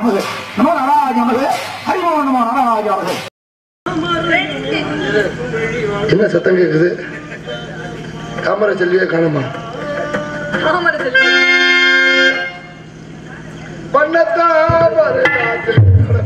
நமது நம நாராஜ நமது ஹரிமோ நம நாராஜ நமது என்ன சத்தம் கேக்குது தாமரை செல்வியே காணுமா பண்ணத்தாமரை நாட்டில்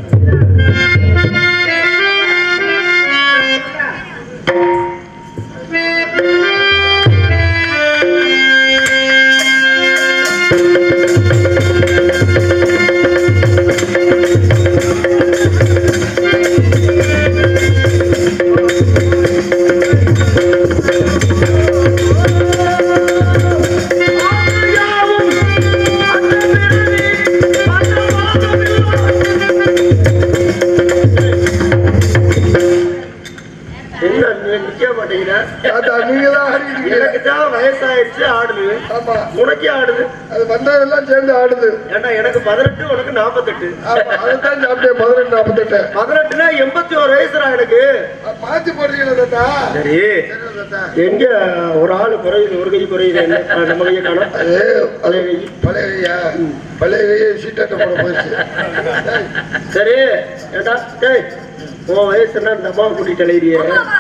என்ன நீ நிக்க மாட்டேங்கிற தாத்தா நீங்க தான் ஆடிக்கிறீங்க எனக்கு தான் வயசாயிருச்சு ஆடுது ஆமா உனக்கே ஆடுது அது வந்ததெல்லாம் சேர்ந்து ஆடுது ஏன்னா எனக்கு பதினெட்டு உனக்கு நாற்பத்தெட்டு ஆமா அதுதான் சாப்பிட்டேன் பதினெட்டு நாற்பத்தெட்டு பதினெட்டுனா எண்பத்தி ஒரு வயசுடா எனக்கு மாத்தி போடுறீங்களா தாத்தா சரி சரி தாத்தா எங்க ஒரு ஆள் குறையுது ஒரு கை குறையுது என்ன ஆ, நம்ம கையை காணும் அது பழைய கை பழைய கையா பழைய கையை சீட்டாட்ட போட போயிடுச்சு டேய், சரி ஏடா டேய் உன் வயசு என்ன இந்த அம்மாவை கூட்டிட்டு அலையிறியே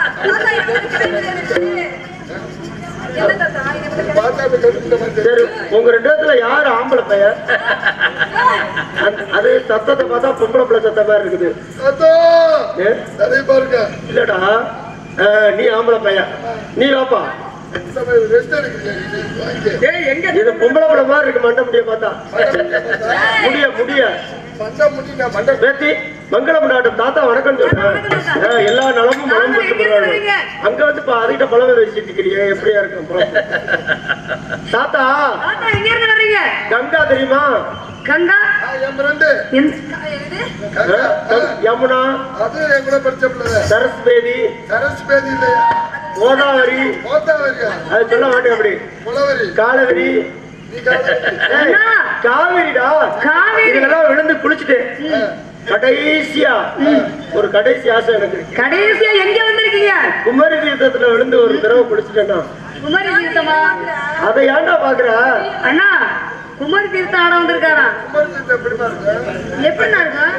பார்த்தா அப்படி கட்டுக்கிட்ட மாதிரி சரி உங்க ரெண்டு பேத்துல யாரு ஆம்பளை பையன் அந்த- அது சத்தத்தை பார்த்தா பொம்பளை பிள்ளை சத்தம் மாதிரி இருக்குது தாத்தா ஏ? நிறைய பாருங்க இல்லடா ஆ, நீ ஆம்பளை பையன் நீ வாப்பா ரெஸ்ட் எடுக்கிறீங்க இது பொம்பளை பிள்ளை மாதிரி இருக்கு மண்டை முடிய பார்த்தா முடிய முடிய மண்டை முடி நான் மண்டை பேத்தி மங்களம் நாட்டம் தாத்தா வணக்கம் சொல்றேன் ஆ, எல்லா நலமும் மனம் பெற்று பெறுவார்கள். அங்க வந்து இப்ப அதிகிட்ட பழமை வச்சுட்டு இருக்கிறீங்க எப்படியா இருக்கும் பழம்? தாத்தா எங்க இருந்து வர்றீங்க கங்கா தெரியுமா கங்கா ஆ, என் ஃப்ரெண்டு ஆ, கம்- யமுனா அது என் கூட படிச்ச பிள்ளை சரஸ்வேதி சரஸ் பேதி இல்லையா கோதாவரி கோத்தாவரியா அது சொல்ல மாட்டேன் அப்படி புலவரி காலவரி நீ காலவரி ஏய், காவிரிடா காவேரி. இதெல்லாம் விழுந்து குளிச்சுட்டேன் கடைசியா ஒரு கடைசி ஆசை எனக்கு கடைசியா எங்க வந்திருக்கீங்க குமரி தீர்த்தத்துல விழுந்து ஒரு தடவை குளிச்சுட்டேன்னா குமரி தீர்த்தமா அதை ஏன்டா பாக்குற அண்ணா குமரி தீர்த்தம் ஆட வந்திருக்காரா குமரன் எப்படிமா இருக்கு எப்படிண்ணா இருக்கும்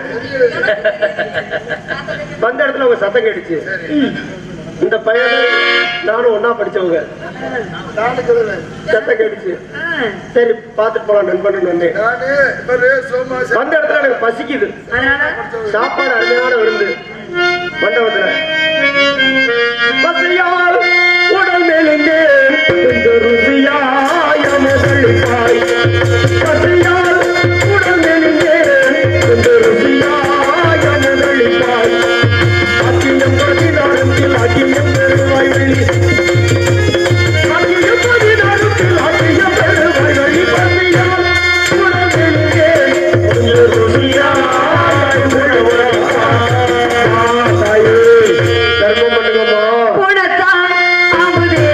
வந்த இடத்துல அவங்க சத்தம் கேட்டுச்சு இந்த பையன் நானும் ஒன்னா படிச்சவங்க நானு சொல்லுவேன் சத்தம் கேட்டுச்சு ஆ, சரி பாத்துட்டு போலாம் நண்பன் வந்தேன் நானு இவரு சோமாசன் வந்த இடத்துல எனக்கு பசிக்குது அதனால சாப்பாடு அருமையான விருந்து மண்டபத்துல பசியால் உடல் மெலிந்து இந்த ருசியாய முதலிப்பாய் பசியால் உடல் மெலிந்து இந்த ருசியாய முதலிப்பாய் அக்கியம் பதினாரத்தில் அக்கியம் பெருவாய் வெளி அக்கியம் பதினாரத்தில் அக்கியம் பெருவாய் வெளி பசியால் உடல் மெலிந்து இந்த ருசியாய தாயே தர்மம் பண்ணுங்கம்மா போனத்தான் அமுதே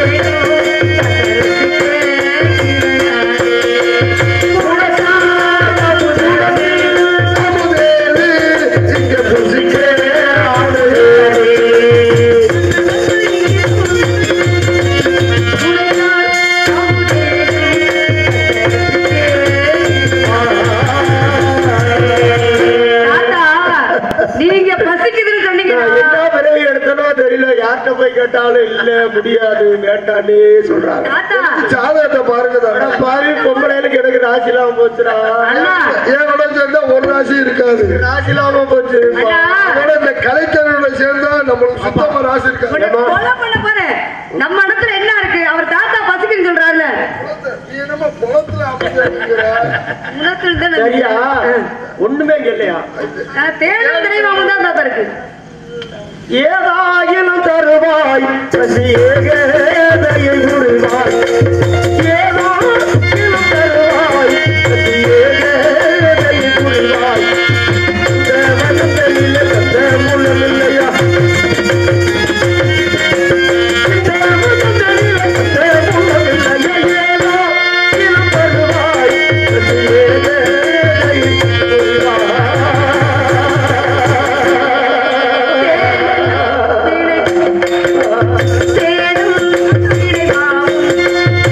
போனத்தான் அமுதே அமுதேவி இங்க புசிக்கே தாத்தா நீங்க பசிக்குதுன்னு சொன்னீங்க நான் என்ன பிறவி எடுத்தனோ தெரியல யார்கிட்ட போய் கேட்டாலும் இல்ல முடியாது வேண்டான்னு சொல்றாங்க தாத்தா ஜாதகத்தை பாருங்க அட தாத்தா. பாவி பொம்பளைகளுக்கு எனக்கு ராசி இல்லாம போச்சுடா அண்ணா என் கூட சேர்ந்தா ஒரு ராசி இருக்காது ராசி இல்லாம போச்சு அண்ணா அதோட இந்த கலைஞரோட சேர்ந்தா நம்மளுக்கு சுத்தமா ராசி இருக்காது உன்னை கொலை பண்ண பாரு நம்ம இடத்துல என்ன இருக்கு அவர் தாத்தா பசிக்குன்னு சொல்றாருல நீ என்னமோ குளத்துல அமைதியா இருக்கிற முகத்தில் தான் சரியா ஒண்ணுமே இங்க இல்லையா தேடும் திரைவாம தான் தாத்தா இருக்கு ஏதாயினும் தருவாய் பசியேகையை புரிவாய் ஏதாயினும் தருவாய் பசியேகையை புரிவாய் தேவனத்தையிலே கத்த முள்ளமில்லையா தேவனத்தையிலே கத்த முள்ளமில்லையா ஏதாயினும் தருவாய் பசியேகையை புரிவாய் தேடும் திரைவாமம்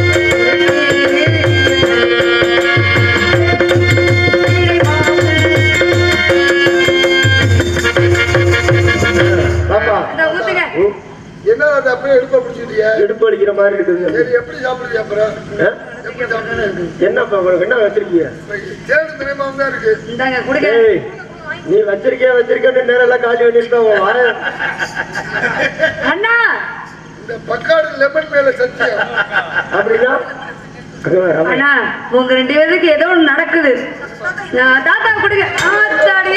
இடுப்பு வலிக்கிற மாதிரி இருக்குது சரி எப்படி சாப்பிடுறீங்க அப்புறம் ஆ? எப்படி சாப்பிடுறீங்க என்னப்பா உங்களுக்கு என்ன வச்சிருக்கீங்க தேடு தினமும் தான் இருக்கு இந்தாங்க கொடுங்க ஏய் நீ வச்சிருக்கிய வச்சிருக்கன்னு நேரம் எல்லாம் காலி பண்ணிட்டு உன் வாய அண்ணா இந்த பக்காடு லெமன் மேல சத்தியம் அப்படின்னா அங்க வா, ஆமா. அண்ணா உங்க ரெண்டு பேருக்கு ஏதோ ஒண்ணு நடக்குது நான் தாத்தா கொடுங்க ஆத்தாடி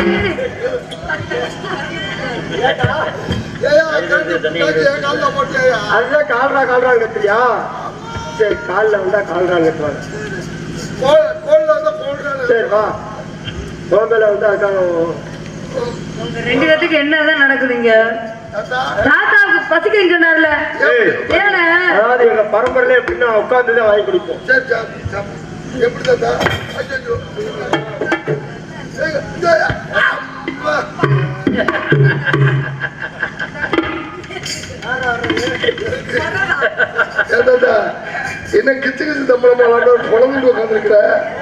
ஏயா கண்டு புட்டாச்சி என் காலில் போட்டியா அதுதான் கால்ரா கால்ரா கத்துறியா சரி காலில் வந்தா கால்ரா கட்டுவாங்க கோல்ல வந்து போடுறாரு சரி வா உன் மேல வந்து அதுக்காக உங்க ரெண்டு பேத்துக்கு என்னதான் நடக்குதுங்க தாத்தா தாத்தாவுக்கு பசிக்குன்னு சொன்னார்ல ஏய், ஏன்னா அதாவது எங்க பரம்பரையில எப்படின்னா உட்காந்து தான் வாங்கி குடிப்போம் சரி சாப்பிடு சாப்பிடு எப்படி தாத்தா ஐயோ ஏங்க, இந்தாயா. அம்மா. ஏன் தாத்தா என்ன கிச்சு கிச்சு தம்பளமா குழந்தைட்டு உட்காந்துருக்குற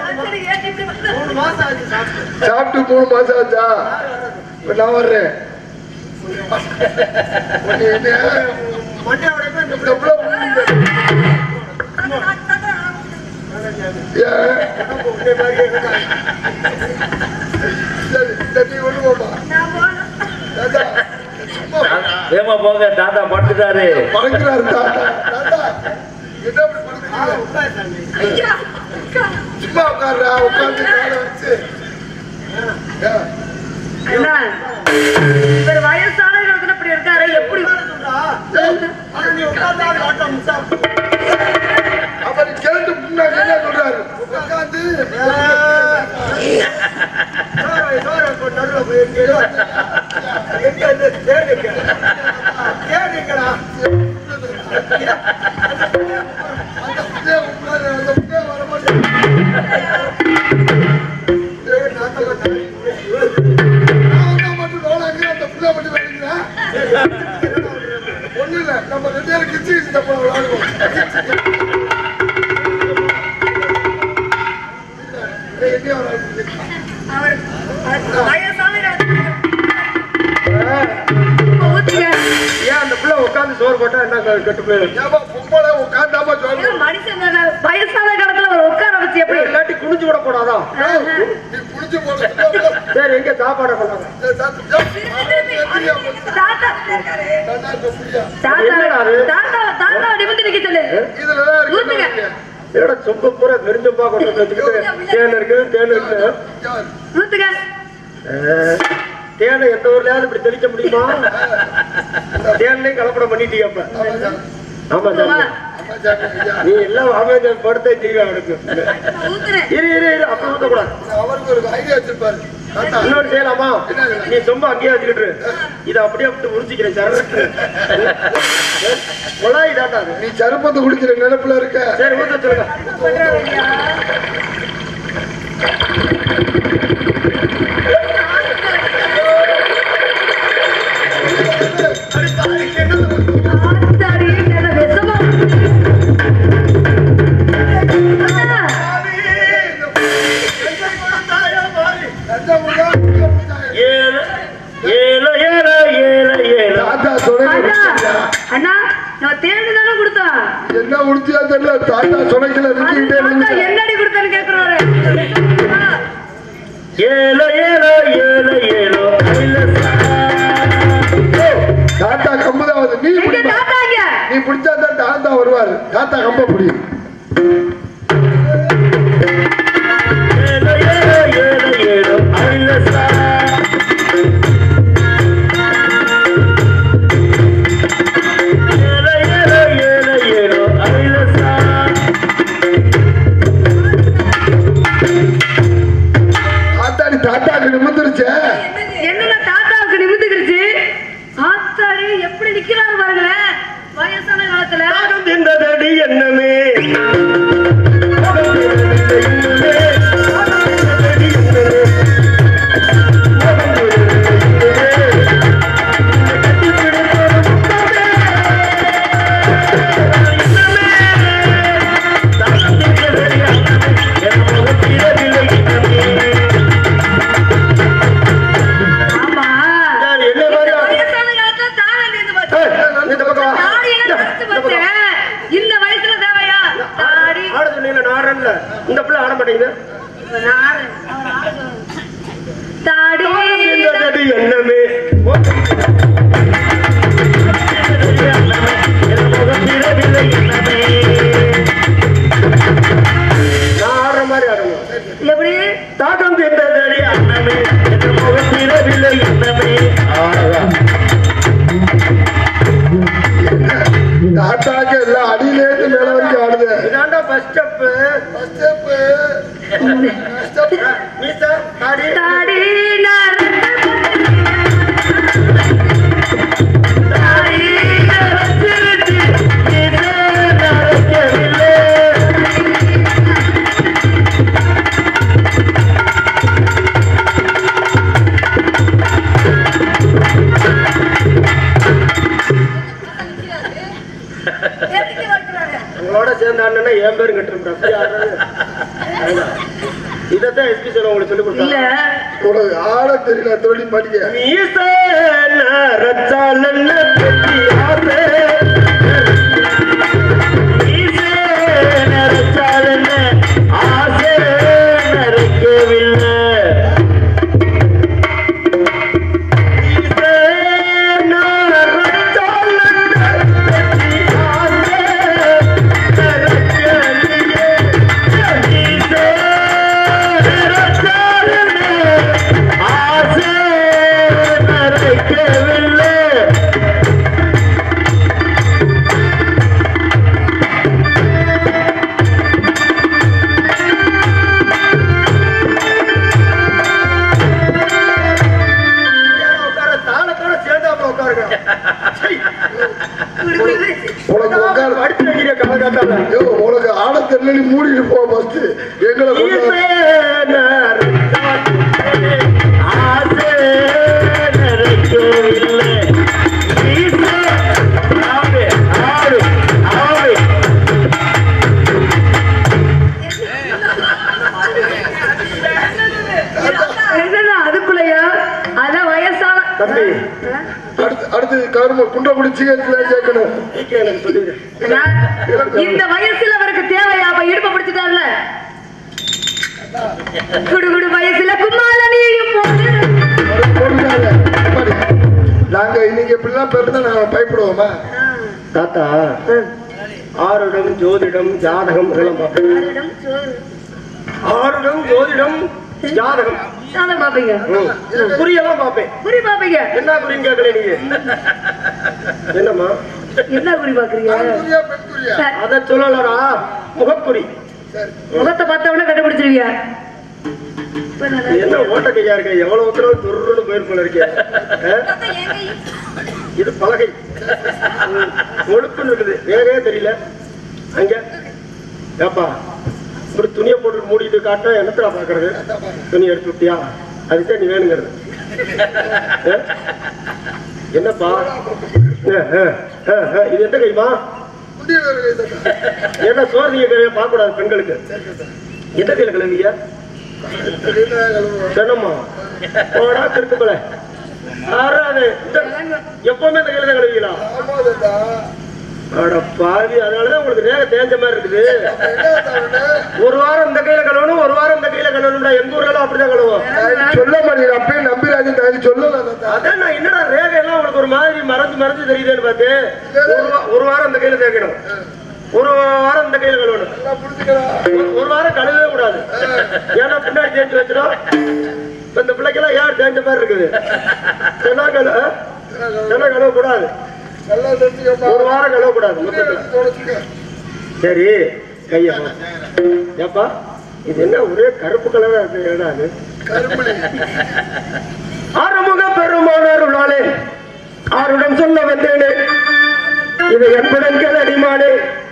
சாப்பிட்டு மூணு மாசம் ஆச்சா இப்ப நான் வர்றேன் உன்னை என்ன இந்த புள்ள புரியுது. ஏன்? சரி, சரி, நீ ஒண்ணு போமா. தாத்தா, சும்மா ஏமா போங்க தாத்தா படுத்துட்டாரு பறக்கிறாரு தாத்தா. தாத்தா, என்ன இப்படி படுக்கிறீங்க? சும்மா உட்கார்றா, உட்கார்ந்து காலை வச்சு. ஏன்? அண்ணா இவர் வயசான காலத்துல இப்படி இருக்காரு எப்படி அவர் கேட்டு முன்னாடி என்ன சொல்றாரு உட்கார்ந்து அந்த புள்ளைய உட்காரு, அந்த புள்ளைய வரமாட்டேன். நான் வந்தா மட்டும் நோலாங்க, அந்த புள்ளைய மட்டும் வேணுங்கிறேன். ஒண்ணும் இல்ல, நம்ம ரெண்டு பேரும் கிச்சு கிச்சு தப்பா விளையாடுவோம். ஏய், என்னைய விளையாடுறீங்க? அவர் வயசான காலத்துல ஊத்துங்க ஏன் அந்த பிள்ளை உட்காந்து சோறு போட்டா என்ன கெட்டு போயிடும் ஏம்மா, பொம்பளை உட்கார்ந்தாம்மா ஏதோ சொல்லணும். மனுஷன் தானே. வயசான காலத்துல அவர் உட்கார வச்சு எப்படி இல்லாட்டி குனிஞ்சு விட கூடாதா நீ புடிச்சு போடுறது சரி எங்க சாப்பாடு பண்ணாங்க தாத்தா தாத்தா என்னடா அது? தாத்தா தாத்தா நிமிந்து நிக்க சொல்லு ஊத்துங்க என்னோட சொம்பு பூரா வெறிஞ்சொம்பா கொண்டு வந்து வச்சுக்கிட்டு தேன் இருக்கு தேன் இருக்கு ஊத்துங்க அஹ், தேனை எந்த ஊர்லயாவது இப்படி தெளிக்க முடியுமா தேன்லயும் கலப்படம் பண்ணிட்டீங்க அப்ப ஆமா சாமி நீ எல்லாம் அமைச்சர் படுத்தே செய்வ அவனுக்கு ஊத்துறேன் இரு இரு இரு அப்ப ஊத்தக்கூடாது அவருக்கு ஒரு ஐடியா வச்சிருப்பாரு தாத்தா, இன்னொரு செய்யலாமா நீ சொம்ப அங்கேயே வச்சுக்கிட்டு இதை அப்படியே அப்படி உறிஞ்சிக்கிறேன் சரக்கு கொலாய் தாட்டா அது. நீ சருப்பத்தை குடிக்கிற நினைப்புல இருக்க சரி ஊத்த சொல்லுங்க பண்றாங்க ஆத்தாடி, என்ன விஷமா? அண்ணா, ஏழு ஏழு ஏழு ஏழு ஏழு தாத்தா சொன்ன அண்ணா, அண்ணா, நான் தேடி தானே கொடுத்தோம். என்ன உடுத்தியா தெரியல தாத்தா சொன்னைக்குள்ள அது நிக்கிட்டே தாத்தா இருந்து என்னடி கொடுத்தேன்னு கேக்குறாரு. ஆ, ஏழு ஏழு ஏழு ஏழு ஐலசா. தாத்தா கம்புதான் நீ எங்க பிடிப்பா. தாத்தா இங்க? நீ பிடிச்சா தான் தாத்தா வருவாரு தாத்தா கம்ப பிடி ஏழு ஏழு ஏழு ஏழு ஐலசா. ஏழு ஏழு ஏழு ஏழு ஐலசா. தாத்தாடி தாத்தாக்கு நிமிந்துருச்சே என்னண்ணா தாத்தாவுக்கு நிமிந்துக்கிருச்சு ஆத்தாடி எப்படி நிக்கிறாரு பாருங்களேன் வயசான காலத்துல நாகம் தின்றதடி என்னமே நாகம் தின்றதடி என்னமே. நாகம் தின்றதடி என்னமே. நாகம் தின்றதடி என்னமே. கட்டிப்பிடித்தொரு முத்தமே. என்னமே. நாகம் தின்றதடி என்னமே. என் முகத்திலே என்னமே. ஆமா யார் என்ன மாதிரி ஆ- வயசான காலத்துல தாங்க நின்று ஏய், இந்த பக்கம் வா. தாடி எல்லாம் நரைச்சு இந்த பக்கம் வா. போச்சு. தாடி என்றது என்னமே நான் ஆடுற மாதிரி ஆடணும் எப்படி தாக்கம் தின்றதடி அன்னமே என்ற முகத்திரவில்லை என்னமே தாத்தாக்கு எல்லாம் அடியிலேருந்து மேல வரைக்கும் ஆடுது இதாண்டா first step First step, first step. மீசா தாடி தாடி தாடி உங்களோட சேர்ந்த அண்ணனா என் பேரும் கட்டுறேன் இதைத்தான் எஸ்பி சார் உங்களுக்கு சொல்லி இல்ல கொடுத்தாங்க உனக்கு ஆட தெரியல தொழில் படிக்க மீசை நரச்சாலன்ன பெட்டி ஆசை. மீசை நரச்சாலன்ன ஆசை நரைக்கவில்லை. மீசை நரச்சாலன்ன பெட்டி ஆசை நரைக்கவில்லை. மீசை நரச்சாலன்ன ஆசை நரைக்கவில்லை. உட்கார தாளத்தோட சேர்ந்தாப்புல உட்காருங்க சை. உனக்கு உட்கார அடுத்து வைக்கிற கலகாத்தால ஐயோ, உனக்கு ஆட தெரியல நீ மூடிட்டு போ ஃபர்ஸ்ட் எங்களை கொண்டு வா. என்னன்னா அதுக்குள்ளயா அதான் வயசான தம்பி அடுத்து அடுத்து கரும குண்டை பிடிச்சி கேட்கணும் எனக்கு சொல்லுங்க நான் இந்த வயசுல அவருக்கு தேவையா அப்ப இடுப்ப பிடிச்சிட்டார்ல குடுகுடு வயசுல கும்மாளனியும் போது போடுறாங்க. பாரு. நாங்க இன்னைக்கு எப்படிலாம் பிறந்தா நாங்க பயப்படுவோமா தாத்தா ஆருடம் ஜோதிடம் ஜாதகம் இதெல்லாம் பார்ப்பேன் ஆருடம் ஜோதிடம் ஜாதகம் அதான் பாப்பீங்க ம். குறியெல்லாம் பார்ப்பேன் குறி பாப்பீங்க என்ன குறின்னு கேட்கல நீங்க என்னம்மா என்ன குறி பாக்குறீங்க ஆண்குறியா, பெண்குறியா? அத சொல்லலடா முகக்குறி சரி. முகத்தை பார்த்த உடனே கண்டுபிடிச்சிருவீங்க இப்ப நான் என்ன ஓட்ட கையா இருக்க எவ்வளவு உத்தரவு துருன்னு போயிரு போல இருக்கே ஆ? இது பலகை ம். ஒழுக்குன்னு இருக்குது வேகவே தெரியல அங்க ஏப்பா ஒரு துணியை போட்டு மூடிட்டு காட்ட என்னத்துல பாக்குறது துணி எடுத்து விட்டியா அதுதான் நீ வேணுங்கிறது ஆ? என்னப்பா ஆ, ஆ, ஆ, ஆ, இது எந்த கைமா குண்டியில் இருக்கிற இதுதான். என்ன சோதனைய கையை பார்க்க கூடாது பெண்களுக்கு எந்த கையில கிளம்பியா தெரியுதா, கழுவுவோம். தினமா போடா திருக்குமலை ஆறாது இந்த- எப்பவுமே இந்த கையில தான் கழுவிங்களா ஆமா, தாத்தா. அட பாவி அதனாலதான் உங்களுக்கு ரேக தேஞ்ச மாதிரி இருக்குது என்ன தாத்தா? ஒரு வாரம் இந்த கையில கழுவணும் ஒரு வாரம் இந்த கையில கழுவணும்டா எங்க ஊர்ல எல்லாம் அப்படிதான் கழுவோம் நான் சொல்ல மாட்டேன் அப்பயே நம்பிராஜன் தாய் சொல்லல தாத்தா அதான் நான் என்னடா ரேகை எல்லாம் உங்களுக்கு ஒரு மாதிரி மறைஞ்சு மறைஞ்சு தெரியுதுன்னு பார்த்தேன் ஒரு வா- ஒரு வாரம் இந்த கையில தேய்க்கணும் ஒரு வாரம் இந்த கையில கழுவணும் நான் புரிஞ்சுக்கிறேன் ஒரு- ஒரு வாரம் கழுவவே கூடாது ஏன்னா பின்னாடி தேய்ச்சி வச்சிடும் இப்ப இந்த பிள்ளைக்கெல்லாம் ஏன் தேய்ச்ச மாதிரி இருக்குது சென்னா கழு சென்னா கழுவ கூடாது நல்லா தெரிஞ்சுக்கப்பா ஒரு வாரம் கழுவ கூடாது மொத்தத்துல தொடச்சுக்க சரி கைய போ. ஏப்பா இது என்ன ஒரே கருப்பு கலரா இருக்கு என்னடா அது கருமணி ஆறுமுக பெருமானாருளாலே ஆருடன் சொல்ல வந்தேனே இது எப்படன் அடிமானே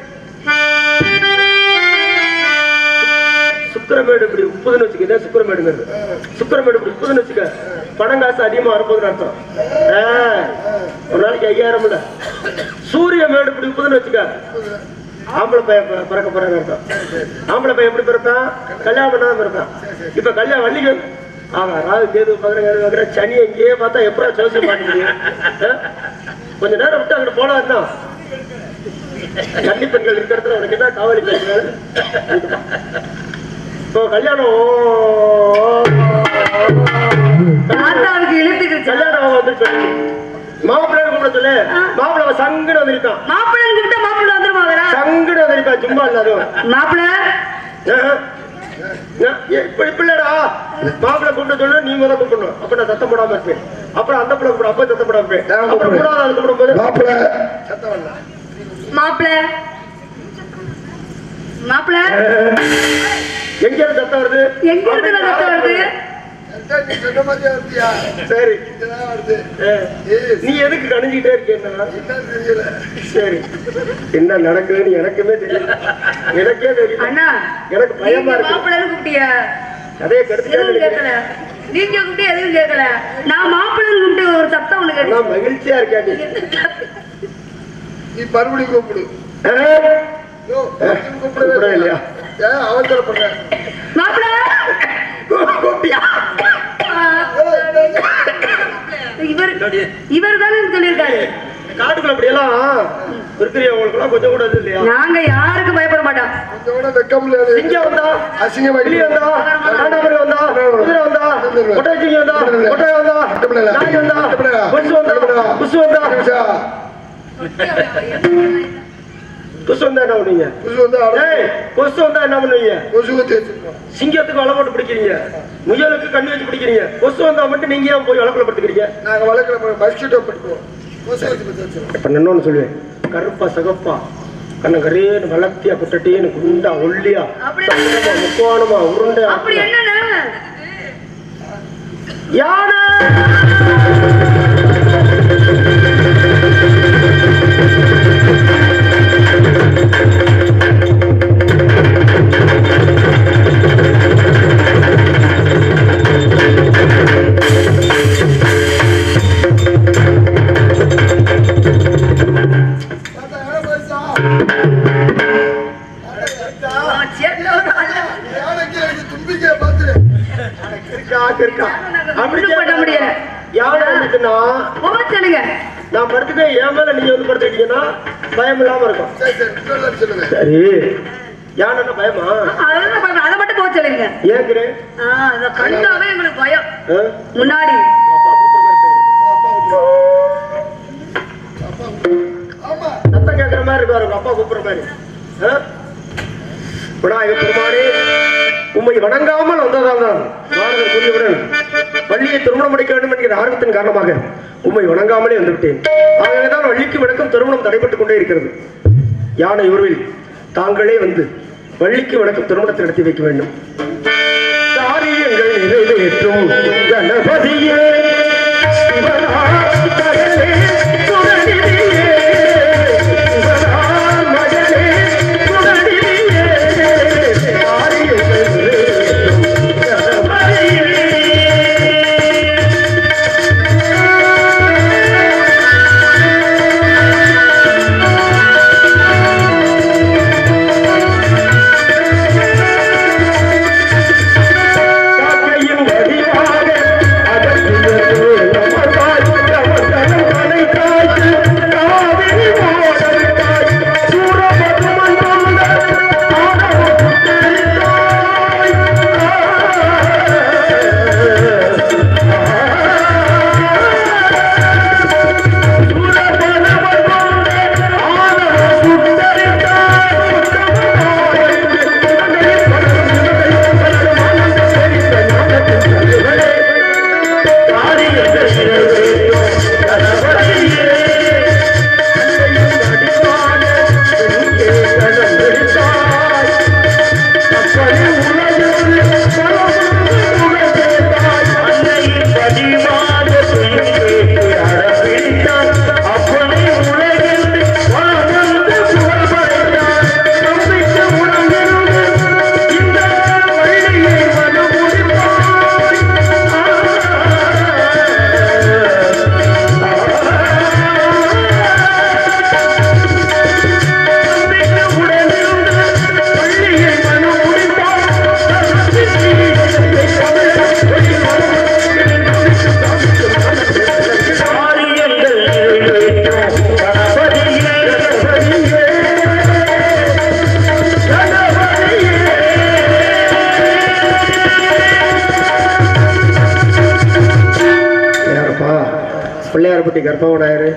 சுக்கரமேடு இப்படி உப்புதுன்னு வச்சுக்க இதான் சுக்கரமேடுங்கிறது சுக்கரமேடு இப்படி உப்புதுன்னு வச்சுக்க பணம் காசு அதிகமா வரப்போகுதுன்னு அர்த்தம் ஆ, ஒரு நாளைக்கு ஐயாயிரம் இல்ல சூரிய மேடு இப்படி உப்புதுன்னு வச்சுக்க ஆம்பளை பையன் பி- பிறக்க போறாங்க அர்த்தம் ஆம்பளை பையன் எப்படி பிறப்பான் கல்யாணம் பண்ணாம பிறப்பான் இப்ப கல்யாணம் வள்ளிக்கு ஆமா ராகு கேது பதினஞ்சு வைக்கிற சனி எங்கேயே பார்த்தா எப்படா ஜோசியம் மாட்ட முடியும் ஆ? கொஞ்ச நேரம் விட்டு அங்கிட்டு போனா என்ன கன்னி பெண்கள் இருக்கிற இடத்துல உனக்கு என்ன காவலி பெண்கள் இப்போ கல்யாணம் தாத்தாவுக்கு இழுத்துக்கிச்சு கல்யாணம் வந்து சொல்லு மாப்பிள்ளை கூப்பிட சொல்லு மாப்பிள்ளை சங்குன்னு வந்திருக்கான் மாப்பிள்ளை கூப்பிட்டா மாப்பிள்ளை வந்துருமா அவரா சங்குன்னு வந்திருக்கான் சும்மா இல்ல அதுவும் மாப்பிள்ளை ஆஹ். நான் இப்ப இப்ப இல்லடா மாப்பிள்ளை கூப்பிட்டு சொல்லு நீ முதல்ல கூப்பிடணும் அப்ப நான் சத்தம் போடாம இருப்பேன் அப்புறம் அந்த பிள்ளை கூப்பிடும் அப்ப சத்தம் போடாம இருப்பேன் நான் அப்புறம் கூப்பிடுவேன். மூணாவது ஆள் கூப்பிடும் போது மாப்பிள்ள சத்தம் வரல மாப்பிள்ளை மாப்பிள்ளை எங்க இருந்து சத்தம் வருது எங்க இருந்து சத்தம் வருது அதான் நீ சொன்ன மாதிரியே வருதியா சரி இங்கதான் வருது ஆஹ். ஏய், நீ எதுக்கு கணிஞ்சிட்டே இருக்கேன்னா என்னன்னு தெரியல சரி என்ன நடக்குதுன்னு எனக்குமே தெரியல எனக்கே தெரியல அண்ணா எனக்கு பயமா நீங்க இருக்கு மாப்பிள்ளைன்னு கூப்பிட்டியா கதையை எதுவும் கெடுத்துட்டே கேட்கல நீங்க கூப்பிட்டு எதுவும் கேட்கல நான் மாப்பிள்ளைன்னு கூப்பிட்டு ஒரு சத்தம் ஒண்ணு கேட்டு நான் மகிழ்ச்சியா இருக்கேன் நீ. நீ மறுபடியும் கூப்பிடு ஆஹ். யோ, மறுபடியும் கூப்பிடவே கூப்பிடவே இல்லையா இல்லையா? ஏன் அவசரப்படுற மாப்பிள்ளை கூப்பிட்டியா? இவர் இவர் தானே சொல்லியிருக்காரு காட்டுக்குள்ள அப்படியெல்லாம் இருக்கிறவங்களுக்குலாம் கொஞ்சம் கூட இது இல்லையா நாங்க யாருக்கும் பயப்பட மாட்டோம் கொஞ்சம் கூட வெக்கம் இல்லையா? சிங்கம் வந்தா அசிங்கமா கிளி வந்தா காண்டாமணி வந்தா குதிரை வந்தா ஒட்டச்சிங்க வந்தா ஒட்டை வந்தா நாய் வந்தா கொசு வந்தா குசு வந்தா புதுசா, குசு வந்தா என்ன பண்ணுவீங்க புதுசு வந்து அட- ஏய் கொசு வந்தா என்ன பண்ணுவீங்க கொசுவை தேய்ச்சிருக்கோம். சிங்கத்துக்கு வலை போட்டு பிடிக்கிறீங்க முயலுக்கு கண்ணி வச்சு பிடிக்கிறீங்க கொசு வந்தா மட்டும் நீங்க ஏன் போய் வளக்குள்ள படுத்துக்கிறீங்க நாங்க வளர்க்குற போய் மஸ்கிட்டோ பட்டுக்குவோம் கொசு வச்சு தேய்ச்சிருக்கோம். இப்ப நான் இன்னொன்னு சொல்லுவேன் கருப்பா சகப்பா கண்ண கரேன்னு வளர்த்தியா குட்டட்டேன்னு குண்டா ஒல்லியா அப்படி சங்கமா, முக்கோணமா உருண்டை அப்படி என்னண்ணா யானை தாத்தா, யானை போயிடுச்சா? யானைக்கு எனக்கு தும்பிக்கையை பார்த்துரு. இருக்கா இருக்கா அப்படி ஒண்ணும் பண்ண முடியல. யானை வந்துச்சுன்னா போக சொல்லுங்க நான் படுத்துட்டேன் என் மேல நீங்க வந்து படுத்துக்கிட்டீங்கன்னா பயம் இல்லாம இருக்கும் சரி, சரி, இன்னொரு சொல்லுங்க. சரி யானைன்னா பயமா அதெல்லாம் பண்ண- அதை மட்டும் போக சொல்லுங்க ஏங்குறேன் ஆ, இதை கண்டாவே எங்களுக்கு பயம் ஆ? முன்னாடி ஆமா சத்தம் கேட்கிற மாதிரி இருக்காரு உங்க அப்பா கூப்பிடுற மாதிரி ஆ? விநாயக பெருமானே உம்மை வணங்காமல் வந்ததால் தான் நாரதர் கூறியவுடன் வள்ளியை திருமணம் முடிக்க வேண்டும் என்கிற ஆர்வத்தின் காரணமாக உம்மை வணங்காமலே வந்துவிட்டேன் ஆகவேதான் வள்ளிக்கு வணக்கம் திருமணம் தடைபட்டுக் கொண்டே இருக்கிறது யானை உருவில் தாங்களே வந்து வள்ளிக்கு வணக்கம் திருமணத்தை நடத்தி வைக்க வேண்டும் காரியங்கள் நிறைவேற்றும் கணபதியே சிவனார் மகளே, குணநிதியே, சிவனார் மகளே, குணநிதியே, காரியங்கள் நிறைவேற்றும் கணபதியே. காக்கையின் வடிவாக பிள்ளையார்பட்டி கர்ப்பவனாயிரு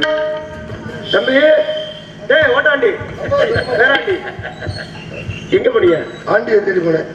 தம்பி டேய் ஓட்டாண்டி வேறாண்டி எங்க போனீங்க ஆண்டியை தேடி போனேன்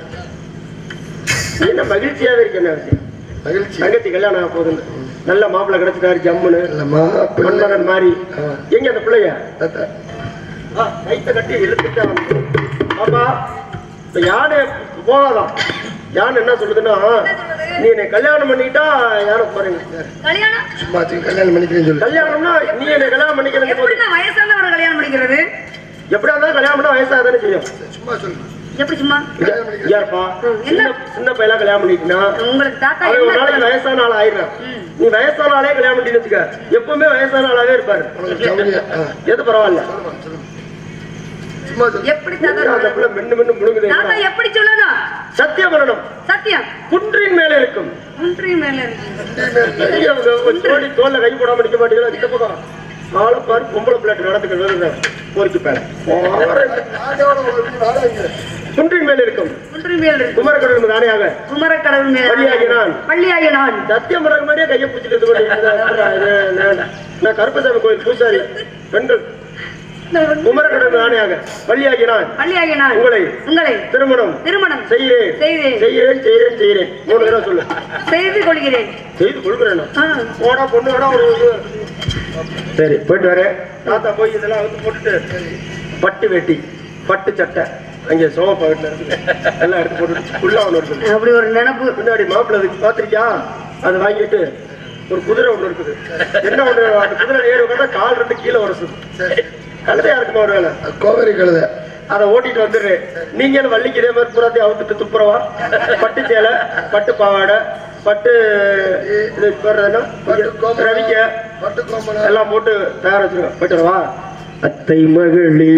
நீ என்ன மகிழ்ச்சியாவே இருக்க என்ன விஷயம் மகிழ்ச்சி தங்கச்சி கல்யாணம் ஆக போகுது நல்ல மாப்பிள்ளை கிடைச்சிட்டாரு ஜம்முன்னு இல்லம்மா பிள்ளை மன்மதன் மாதிரி ஆ. எங்க அந்த பிள்ளைய தாத்தா ஆ, கைத்தை கட்டி இழுத்துட்டா வந்து பாப்பா இப்ப யானை போகாதான் யானை என்ன சொல்லுதுன்னா நீ என்னை கல்யாணம் பண்ணிட்டா யானை பாருங்க கல்யாணம் சும்மா தூக்கி கல்யாணம் பண்ணிக்கிறேன்னு சொல்லு கல்யாணம்னா நீ என்னை கல்யாணம் பண்ணிக்கிறது போது எப்படின்னா வயசானவரை கல்யாணம் பண்ணிக்கிறது எப்படியா இருந்தாலும் கல்யாணம் பண்ணா வயசாக தானே செய்யும் சும்மா சொல்லு எப்படி சும்மா யாருப்பா ம், என்ன? சின்ன சின்ன பையலா கல்யாணம் பண்ணிக்கினா உங்களுக்கு தாத்தா அவன் ஒரு நாளைக்கு என்ன வயசான ஆள் ஆயிடுறான் ம். நீ வயசான ஆளே கல்யாணம் பண்ணிட்டு வச்சுக்க எப்பவுமே வயசான ஆளாவே இருப்பாரு உனக்கு சௌகரியம் ஆ எது பரவாயில்ல சொல்லுமா சொல்லுமா சும்மா சொல்லு எப்படி தாத்தா அந்த சொல்லணும்? பிள்ளை மென்னு மென்னு முழுங்குது தாத்தா எப்படி சொல்லணும் சத்தியம் பண்ணணும் சத்தியம் குன்றின் மேல இருக்கும் ஒன்றை மேல இருக்கு பெரிய அவங்க ஒரு ஜோடி தோல்ல கை போடாம நிக்க மாட்டீங்களா இந்த பக்கம் ஆளை பாரு பொம்பளை பிள்ளைட்டு நடந்துக்கிறது வருது போருக்கு பேர நானோட ஒரு நாளா இருக்கிறேன் குன்றின் மேல இருக்கும் ஒன்றை மேல இருக்கு குமரக்கடல் தானையாக குமரக்கடவுள் மேல பள்ளியாகிய நான். பள்ளியாகிய நான் சத்தியம் பண்ற மாதிரியே கையை பிடிச்சிட்டு இது பண்ணி இது, நான் நான் கருப்பசாமி கோயில் பூசாரி பெண்கள் குமரக்கடல் தானையாக பள்ளியாகிய நான் பள்ளியாகிய நான் உங்களை உங்களை திருமணம் திருமணம் செய்கிறேன் செய்தேன். செய்கிறேன் செய்கிறேன் செய்கிறேன் மூணு தடவை சொல்லு செய்து கொள்கிறேன் செய்து கொள்கிறேன் ஆ. போடா பொண்ணு வேணா ஒரு இது. சரி போயிட்டு வரேன் தாத்தா போய் இதெல்லாம் வந்து போட்டுட்டு பட்டு வேட்டி பட்டு சட்டை அங்கே சோஃபா வீட்டில் இருக்குது எல்லாம் எடுத்து போட்டுட்டு ஃபுல்லாக ஒன்று இருக்குது அப்படி ஒரு நினைப்பு பின்னாடி மாப்பிள்ளை அதுக்கு பார்த்துருக்கியா அதை வாங்கிட்டு ஒரு குதிரை ஒன்று இருக்குது என்ன ஒன்று அந்த குதிரை ஏறி உட்காந்தா கால் ரெண்டு கீழே உரசுது கழுதையா இருக்குமா ஒரு வேலை கோவரி கழுத அதை ஓட்டிட்டு வந்துடுறேன் நீங்க வள்ளிக்கு இதே மாதிரி புறாத்தையும் அவுத்துட்டு துப்புரவா பட்டு சேலை பட்டு பாவாடை பட்டு இது பேர் என்ன? பட்டு கோமணம். ரவிக்க பட்டு கோமணம் எல்லாம் போட்டு தயார் வச்சிருக்கோம் போயிட்டு வரவா அத்தை மகளே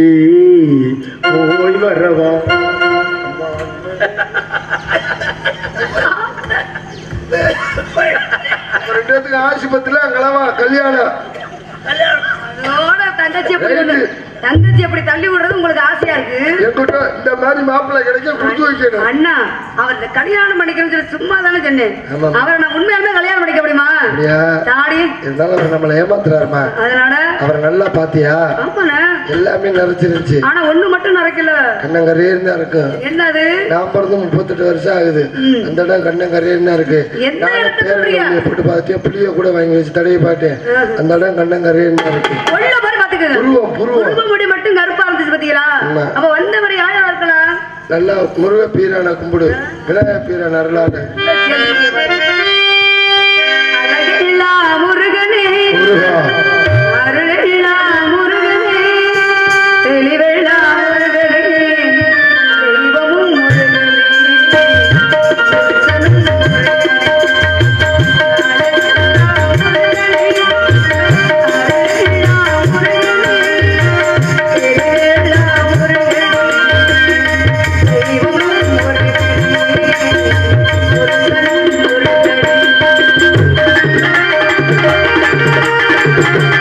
போய் வரவா ரெண்டு பேத்துக்கு ஆஸ்பத்திரியில அங்கெல்லாம் கல்யாணம் அதோட தங்கச்சி எப்படி கொண்டு- தங்கச்சி எப்படி தள்ளி விடுறது உங்களுக்கு ஆசையா இருக்கு என்கிட்ட இந்த மாதிரி மாப்பிள்ளை கிடைக்க கொடுத்து வைக்கணும் அண்ணா அவர் இந்த கல்யாணம் பண்ணிக்கணும்னு சொல்லி சும்மா தானே சொன்னேன் ஆமா. அவரை நான் உண்மையாலுமே கல்யாணம் பண்ணிக்க முடியுமா அப்படியா தாடி இருந்தாலும் அவர் நம்மளை ஏமாத்துறாருமா அதனால அவரை நல்லா பாத்தியா ஆமாண்ணா எல்லாமே நிறைச்சிருந்துச்சு ஆனா ஒண்ணு மட்டும் நடக்கல கண்ணங்கரையர் தான் இருக்கும் என்னது நான் பிறந்து முப்பத்தெட்டு வருஷம் ஆகுது அந்த இடம் கண்ணங்கரையர் தான் இருக்கு எந்த நானும் இடத்தை பேரன் சொல்றியா? குழந்தைய போட்டு பார்த்துட்டு புளிய கூட வாங்கி வச்சு தடவி பார்த்தேன் அந்த இடம் கண்ணங்கரையர் தான் இருக்கு கொள்ள மாதிரி பாத்துக்கங்க புருவம் புருவம் குடும்ப முடி மட்டும் கருப்பா இருந்துச்சு பாத்தீங்களா ஆமா. அப்ப வந்தவர் யாரா இருக்கலாம் நல்லா முருக பீரான கும்பிடு விநாயக பீரான அருளாத அழகில்லா முருகனே முருகா அருளில்லா முருகனே தெளிவெல்லா முருகனே தெய்வமும் முருகனே தனும் முருகனே. அழகில்லா முருகனே, தெளிவெல்லா முருகனே, தெய்வமும் முருகனே, முருகனும் முருகனே.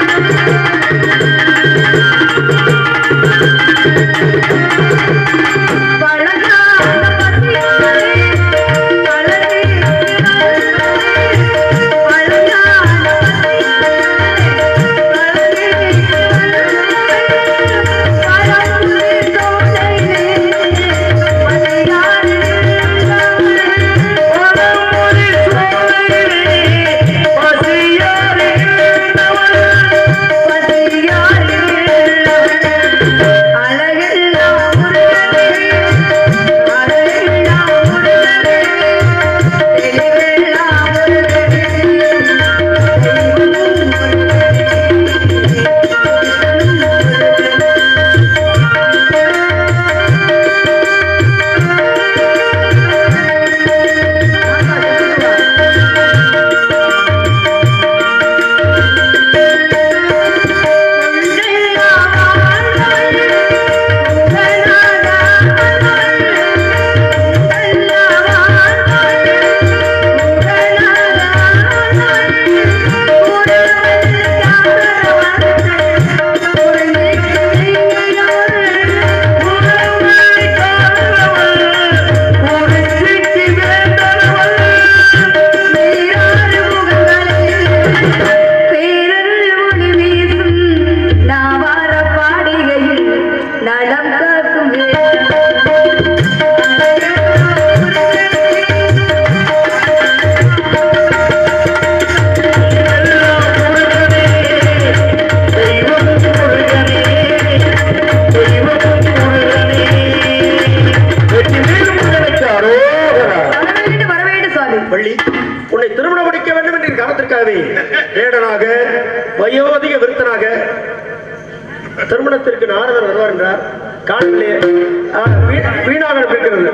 உன்னை திருமணம் முடிக்க வேண்டும் என்ற காரணத்திற்காகவே வேடனாக வயோதிக விருத்தனாக திருமணத்திற்கு நாரதர் வருவார் என்றார் காலிலே ஆ, வீ- வீணாக இருக்கிறது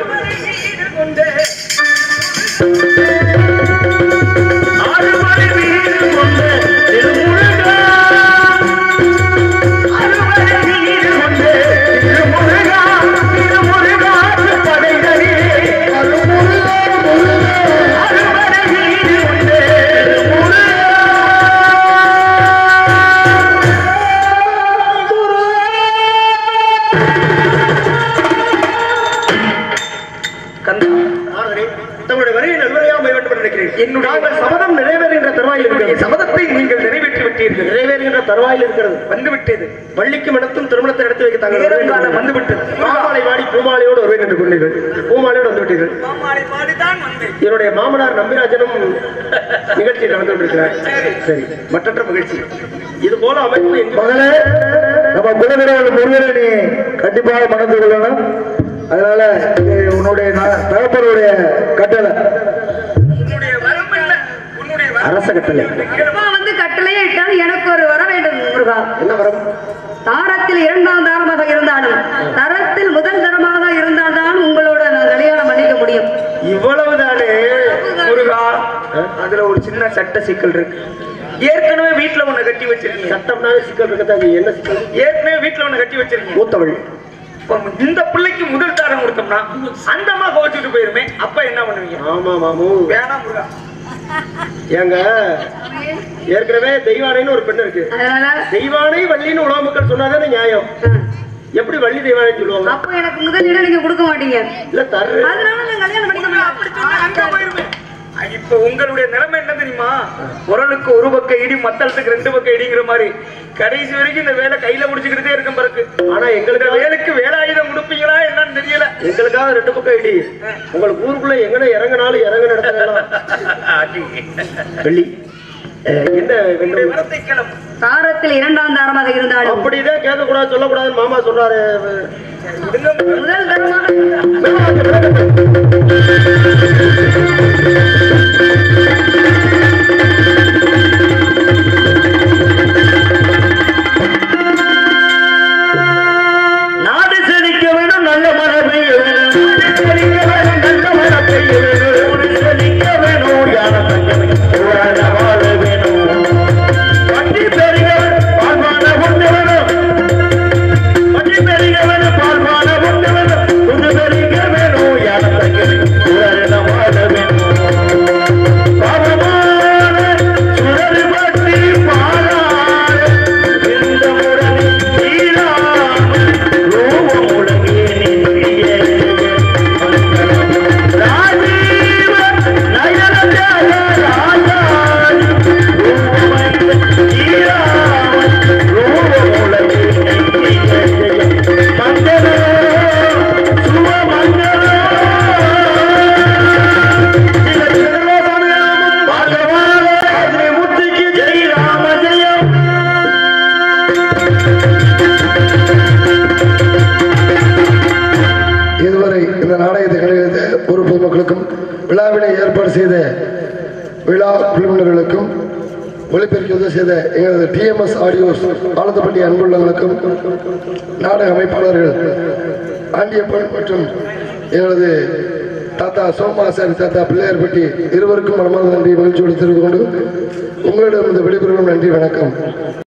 அறுவடை வீடு கொண்ட திருமுருகா அறுவடை வீடு கொண்ட திருமுருகா திருமுருகா படைகளிலே அறுவடை வீடு கொண்ட கந்தா நாரதரே தங்களுடைய வரையை நல்வரையாக வேண்டும் என்று நினைக்கிறேன் என்னுடைய நாங்கள் சபதம் நிறைவேறுகின்ற தருவாயில் இருக்கிறது சபதத்தை நீங்கள் நிறைவேற்றி விட்டீர்கள் நிறைவேறுகின்ற தருவாயில் இருக்கிறது வந்துவிட்டது வள்ளிக்கு மனத்தும் திருமணத்தை நடத்தி வைக்க தாங்கள் நேரங்காலம் வந்துவிட்டது மாமாலை வாடி பூமாலையோடு வருவேன் என்று கொண்டீர்கள் பூமாலையோடு வந்து விட்டீர்கள் என்னுடைய மாமனார் நம்பிராஜனும் நிகழ்ச்சி நடந்து கொண்டிருக்கிறார் சரி மற்றற்ற மகிழ்ச்சி இது போல அமைப்பு எங்க மகளே நம்ம குலவிரால் முருகனை நீ கண்டிப்பாக மணந்து கொள்ளணும் அதனால இது உன்னுடைய ந- தகப்பனுடைய கட்டளை அரச கட்டளை அப்பா வந்து கட்டளையே இட்டால் எனக்கு ஒரு வர வேண்டும் முருகா என்ன வரும் தாரத்தில் இரண்டாம் தாரமாக இருந்தாலும் தரத்தில் முதல் தரமாக இருந்தால்தான் உங்களோட நான் கல்யாணம் பண்ணிக்க முடியும் இவ்வளவுதானே முருகா அதுல ஒரு சின்ன சட்ட சிக்கல் இருக்கு ஏற்கனவே வீட்டுல உன்னை கட்டி வச்சிருக்கீங்க சட்டம்னாவே சிக்கல் இருக்கத்தான் செய்யும். என்ன சிக்கல் ஏற்கனவே வீட்டுல உன்னை கட்டி வச்சிருக்கீங்க மூத்தவள் இப்ப இந்த பிள்ளைக்கு முதல் தாரம் கொடுத்தோம்னா அந்த அம்மா கோவிச்சுட்டு போயிருமே அப்ப என்ன பண்ணுவீங்க ஆமா மாமு வேணாம் முருகா ஏங்க ஏற்கனவே தெய்வானைன்னு ஒரு பெண் இருக்கு அதனால தெய்வானை வள்ளின்னு உலக மக்கள் சொன்னாதானே நியாயம் ஆ. எப்படி வள்ளி தெய்வானை சொல்லுவாங்க அப்போ எனக்கு முதலிடம் நீங்க கொடுக்க மாட்டீங்க இல்ல தர்ற அதனால நான் கல்யாணம் பண்ணிக்க அப்படி சொன்னா அங்க போயிருமே இப்ப உங்களுடைய நிலைமை என்ன தெரியுமா குரலுக்கு ஒரு பக்கம் இடி மத்தளத்துக்கு ரெண்டு பக்கம் இடிங்கிற மாதிரி கடைசி வரைக்கும் இந்த வேலை கையில முடிச்சுக்கிட்டே இருக்கும் பிறகு ஆனா இந்த எங்களுக்கு வேலைக்கு வேலாயுதம் கொடுப்பீங்களா என்னன்னு தெரியல எங்களுக்காக ரெண்டு பக்கம் இடி உங்களுக்கு ஊருக்குள்ள எங்கன இறங்கினாலும் இறங்க இடத்துல வெள்ளி அஹ், என்ன வேண்டும் வரத்தை கிளம்பு தாரத்தில் இரண்டாம் தாரமாக இருந்தாலும் அப்படிதான் கேட்க கூடாது சொல்லக்கூடாதுன்னு மாமா சொல்றாரு முதல் தரமாக இருந்தால் நாடு செழிக்க வேணும் நல்ல மழை பெய்ய வேணும் நாடு செழிக்க வேணும் நல்ல மழை பெய்ய வேணும் ஊரு செழிக்க வேணும் யான தங்கமே ஊரான வாழ வேணும் பட்டி பெருக பால்வான உண்டு வேணும் பட்டி பெருக வேணும் பால்வான உண்டு வேணும் துணி பெருக வேணும் யான தங்கமே ஊரான வாழ வேணும் பாவமான சுடர் பட்டி பாலாறு இந்த முரணி தீராமல் ரூபம் முழங்கிய நின்றிய ராஜீவ நயனஜாய ராஜாதி ரூபமைந்த தீராமல் ரூபம் முழங்கிய நின்றிய மங்கள சுபமங்கள முத்துக்கு ஜெய் ராம ஜெயம் இதுவரை இந்த நாடகத்தை கலைத்த ஒரு பொதுமக்களுக்கும் விழாவினை ஏற்பாடு செய்த விழா குழுவினர்களுக்கும் ஒளிபெருக்கி உதவி செய்த எங்களது டிஎம்எஸ் ஆடியோஸ் ஆலந்தப்பள்ளி அன்புள்ளவர்களுக்கும் நாடக அமைப்பாளர்கள் ஆண்டியப்பன் மற்றும் எங்களது தாத்தா சோமாசாரி தாத்தா பிள்ளையார்பட்டி இருவருக்கும் மனமார்ந்த நன்றி மகிழ்ச்சியோடு தெரிவித்துக் கொண்டு உங்களிடம் இந்த விடைபெறும் நன்றி வணக்கம்